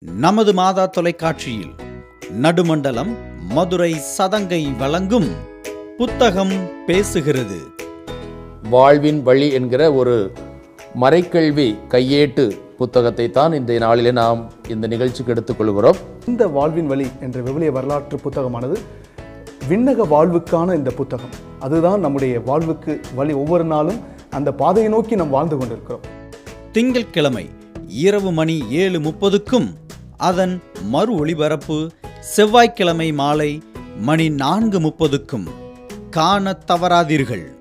நமது மாதா தொலைக்காட்சியில் நடுமண்டலம் மதுரை சதங்கை வழங்கும் புத்தகம் பேசுகிறது வாழ்வின் வழி என்கிற ஒரு மறைக்கல்வி கையேட்டு புத்தகத்தை தான் இன்றைய நாளிலே நாம் இந்த நிகழ்ச்சிக்கு எடுத்துக்கொள்கிறோம் இந்த வாழ்வின் வழி என்ற விவிலிய வரலாற்று புத்தகமானது விண்ணக வாழ்வுக்கான இந்த புத்தகம் அதுதான் நம்முடைய வாழ்வுக்கு வழி ஒவ்வொரு நாளும் அந்த பாதையை நோக்கி நாம் வாழ்ந்து கொண்டிருக்கிறோம் திங்கட்கிழமை இரவு மணி ஏழு முப்பதுக்கும் அதன் மறு ஒளிபரப்பு செவ்வாய்க்கிழமை மாலை மணி நான்கு முப்பதுக்கும் காணத் தவறாதீர்கள்